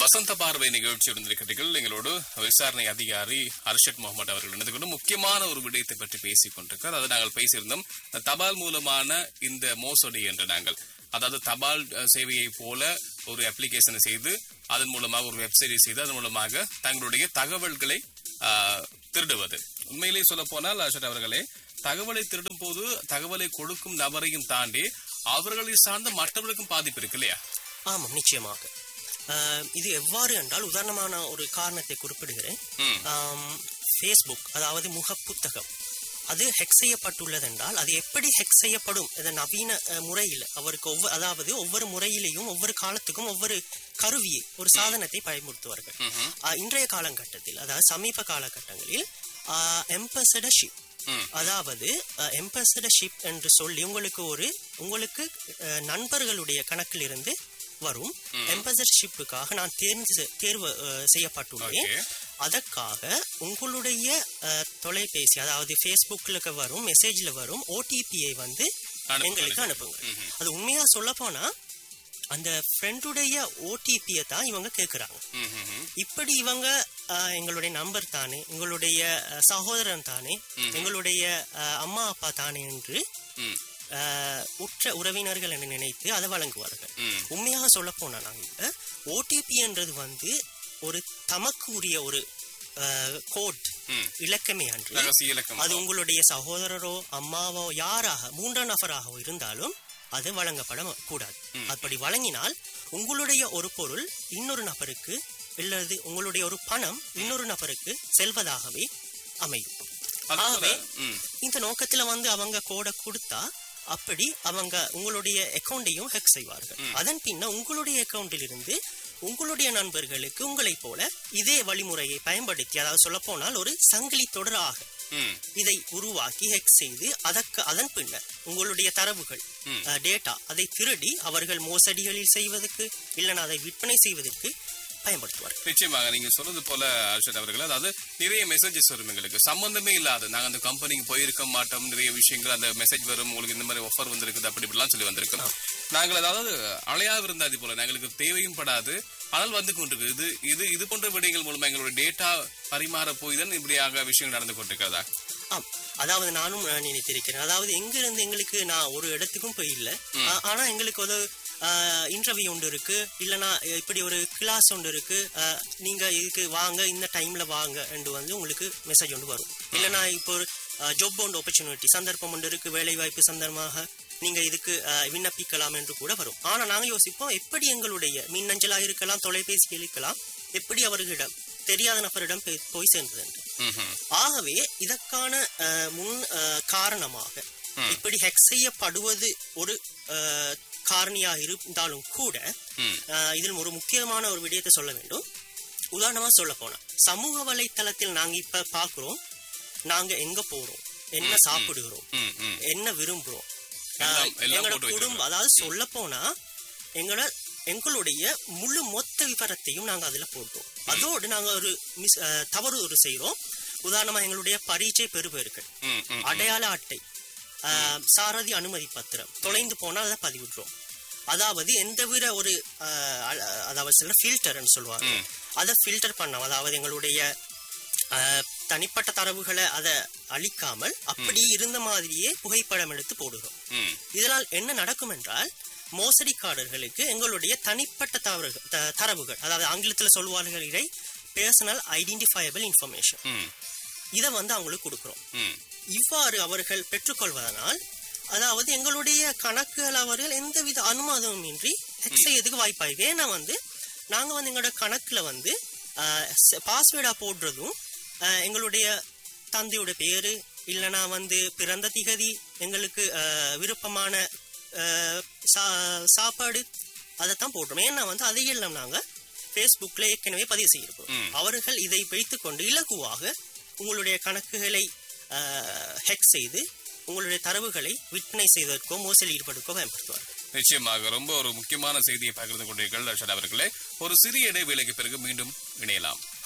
வசந்த பார்வை நிகழ்ச்சி இருந்திருக்கிறீர்கள் எங்களோடு விசாரணை அதிகாரி அர்ஷத் முகமது அவர்கள் இணைந்து கொண்டு முக்கியமான ஒரு விடயத்தை பற்றி பேசிக் கொண்டிருக்கிறார் அதை நாங்கள் பேசியிருந்தோம் தபால் மூலமான இந்த மோசடி என்று நாங்கள் அதாவது தபால் அஹ், சேவையை போல ஒரு அப்ளிகேஷனை செய்து அதன் மூலமாக ஒரு வெப்சைட் செய்து அதன் மூலமாக தங்களுடைய தகவல்களை ஆஹ், திருடுவது உண்மையிலே சொல்ல போனால் அர்ஷத் அவர்களே தகவலை திருடும் போது தகவலை கொடுக்கும் நபரையும் தாண்டி அவர்களை சார்ந்த மற்றவர்களுக்கும் பாதிப்பு இருக்கு இல்லையா ஆமாம் நிச்சயமாக ஆஹ் இது எவ்வாறு என்றால் உதாரணமான ஒரு காரணத்தை குறிப்பிடுகிறேன் ம். ஃபேஸ்புக் அதாவது முகப்புத்தகம் அது ஹெக் செய்யப்பட்டுள்ளது என்றால் அது எப்படி ஹெக் செய்யப்படும் இந்த நவீன அஹ், முறையில் அவருக்கு ஒவ்வொரு அதாவது ஒவ்வொரு முறையிலையும் ஒவ்வொரு காலத்துக்கும் ஒவ்வொரு கருவியை ஒரு சாதனத்தை பயன்படுத்துவார்கள் ஆஹ், இன்றைய காலகட்டத்தில் அதாவது சமீப காலகட்டங்களில் எம்பசடர்ஷிப் ம். அதாவது எம்பசடர்ஷிப் என்று சொல்லி உங்களுக்கு ஒரு உங்களுக்கு அஹ், நண்பர்களுடைய கணக்கிலிருந்து வரும் எம்பசடர்ஷிப்புக்காக நான் தேர்ந்து செ- தேர்வு அஹ், செய்யப்பட்டுள்ளேன் Okay. அதற்காக உங்களுடைய அஹ், தொலைபேசி அதாவது ஃபேஸ்புக்கில் வரும் மெசேஜில் வரும் ஓடிபியை வந்து அனுப்புங்க. எங்களுக்கு அனுப்புங்க அது உண்மையா சொல்ல போனா அந்த ஃப்ரெண்டுடைய ஓடிபியை தான் இவங்க கேட்குறாங்க ம், ம், ம். இப்படி இவங்க அஹ், எங்களுடைய நம்பர் தானே எங்களுடைய அஹ், சகோதரன் தானே எங்களுடைய அஹ், அம்மா அப்பா தானே என்று ம். அஹ், உற்ற உறவினர்கள் என்று நினைத்து அதை வழங்குவார்கள் ம். உண்மையாக சொல்ல போனா நாங்க ஓடிபி என்றது வந்து ஒரு தமக்கு உரிய ஒரு கோட் ம். இலக்கமே அன்று ரகசிய இலக்கம் அது உங்களுடைய சகோதரரோ அம்மாவோ யாராக மூன்றாம் நபராகவோ இருந்தாலும் அது வழங்கப்பட கூடாது அப்படி வழங்கினால் உங்களுடைய ஒரு பொருள் இன்னொரு நபருக்கு இல்லது உங்களுடைய ஒரு பணம் இன்னொரு நபருக்கு செல்வதாகவே அமையும் அதனால ஆகவே ம், இந்த நோக்கத்துல வந்து அவங்க கோடை கொடுத்தா அப்படி அவங்க உங்களுடைய அக்கௌண்டையும் ஹேக் செய்வார்கள் அதன் பின்ன உங்களுடைய அக்கௌண்டில் இருந்து உங்களுடைய நண்பர்களுக்கு உங்களைப் போல இதே வழிமுறையை பயன்படுத்தி அதாவது சொல்ல போனால் ஒரு சங்கிலி தொடராக ம், இதை உருவாக்கி ஹெக் செய்து அதற்கு அதன் பின்னர் உங்களுடைய தரவுகள் டேட்டா அதை திருடி அவர்கள் மோசடிகளில் செய்வதற்கு இல்லைன்னா அதை விற்பனை செய்வதற்கு பயன்படுத்துவார்கள் நிச்சயமாக நீங்க சொல்றது போல அர்ஷத் அவர்கள் அதாவது நிறைய மெசேஜஸ் வரும் எங்களுக்கு சம்பந்தமே இல்லாத நாங்க அந்த கம்பெனிக்கு போயிருக்க மாட்டோம் நிறைய விஷயங்கள் அந்த மெசேஜ் வரும் உங்களுக்கு இந்த மாதிரி ஆஃபர் வந்திருக்குது அப்படி இப்படிலாம் சொல்லி வந்திருக்கோம் நாங்கள் அதாவது அலையா விருந்தாதி போல எங்களுக்கு தேவையும் படாது ஆனால் வந்து கொண்டிருக்கு இது இது இது போன்ற விடயங்கள் மூலமா எங்களுடைய டேட்டா பரிமாற போய் தான் இப்படியாக விஷயங்கள் நடந்து கொண்டிருக்கிறதா ஆம் அதாவது நானும் நான் நினைத்திருக்கிறேன் அதாவது எங்க இருந்து எங்களுக்கு நான் ஒரு இடத்துக்கும் போய் இல்லை ஆனா எங்களுக்கு ஒரு இன்டர்வியூ ஒன்று இருக்கு இல்லைன்னா இப்படி ஒரு கிளாஸ் ஒன்று இருக்கு ஆஹ், நீங்க இதுக்கு வாங்க இந்த டைம்ல வாங்க என்று வந்து உங்களுக்கு மெசேஜ் ஒன்று வரும் இல்லைன்னா இப்போ ஒரு ஜாப் ஒன்று ஆப்பர்ச்சுனிட்டி சந்தர்ப்பம் ஒன்று இருக்கு வேலை வாய்ப்பு சந்தர்ப்பமாக நீங்க இதுக்கு ஆஹ், விண்ணப்பிக்கலாம் என்று கூட வரும் ஆனா நாங்க யோசிப்போம் எப்படி எங்களுடைய மின்னஞ்சலாக இருக்கலாம் தொலைபேசி இருக்கலாம் எப்படி அவர்களிடம் தெரியாத நபரிடம் போய் போய் சேர்ந்தது என்று ம்ஹும். ஆகவே இதற்கான அஹ், முன் அஹ், காரணமாக இப்படி ஹெக் செய்யப்படுவது ஒரு அஹ், காரணியா இருந்தாலும் கூட ம். அஹ், இதில் ஒரு முக்கியமான ஒரு விடயத்தை சொல்ல வேண்டும் உதாரணமா சொல்ல போனா சமூக வலைத்தளத்தில் நாங்க இப்ப பாக்குறோம் நாங்க எங்க போறோம் என்ன சாப்பிடுகிறோம் ம், ம். என்ன விரும்புறோம் எல்லாம்- அஹ், எல்லாம் எங்களோட போட்டு குடும்பம் அதாவது சொல்ல போனா எங்களோட எங்களுடைய முழு மொத்த விவரத்தையும் நாங்க அதுல போட்டோம் அதோடு நாங்க ஒரு மிஸ் அஹ், தவறு ஒரு செய்றோம் உதாரணமா எங்களுடைய பரீட்சை பெறுபேறுகள் ம், ம். அடையாள அட்டை அஹ், சாரதி அனுமதி பத்திரம் தொலைந்து போனால் அதை பதிவிடுறோம் அதாவது எந்தவித ஒரு அஹ், அ- அதாவது சில ஃபில்டர்னு சொல்லுவாங்க அதை ஃபில்டர் பண்ணோம் அதாவது எங்களுடைய அஹ், தனிப்பட்ட தரவுகளை அதை அழிக்காமல் அப்படி இருந்த மாதிரியே புகைப்படம் எடுத்து போடுகிறோம் ம். இதனால் என்ன நடக்கும் என்றால் மோசடிக்காரர்களுக்கு எங்களுடைய தனிப்பட்ட தவறுகள் த- தரவுகள் அதாவது ஆங்கிலத்தில் சொல்வார்கள் இதை பேர்சனல் ஐடென்டிஃபையபிள் இன்ஃபர்மேஷன் ம். இதை வந்து அவங்களுக்கு கொடுக்குறோம் ம். இவ்வாறு அவர்கள் பெற்றுக்கொள்வதனால் அதாவது எங்களுடைய கணக்குகள் அவர்கள் எந்தவித அனுமதமும் இன்றி ஹெக் செய்யறதுக்கு வாய்ப்பாயிருக்கு ஏன்னா வந்து நாங்க வந்து எங்களோட கணக்குல வந்து பாஸ்வேர்டா போடுறதும் அஹ், எங்களுடைய தந்தையோட பேரு இல்லைனா வந்து பிறந்த திகதி எங்களுக்கு அஹ், விருப்பமான அஹ், சா- சாப்பாடு அதைத்தான் போடுறோம் ஏன்னா வந்து அதையெல்லாம் நாங்க ஃபேஸ்புக்கில் ஏற்கனவே பதிவு செய்யிருக்கோம் அவர்கள் இதை வைத்துக்கொண்டு இலகுவாக உங்களுடைய கணக்குகளை ஹெக் செய்து உங்களுடைய தரவுகளை விற்பனை செய்வதற்கோ மோசடி ஈடுபடுக்கோ பயன்படுத்துவார்கள் நிச்சயமாக ரொம்ப ஒரு முக்கியமான செய்தியை பகிர்ந்து கொண்டீர்கள் அர்ஷத் அவர்களே ஒரு சிறிய இடைவேளைக்கு பிறகு மீண்டும் இணையலாம்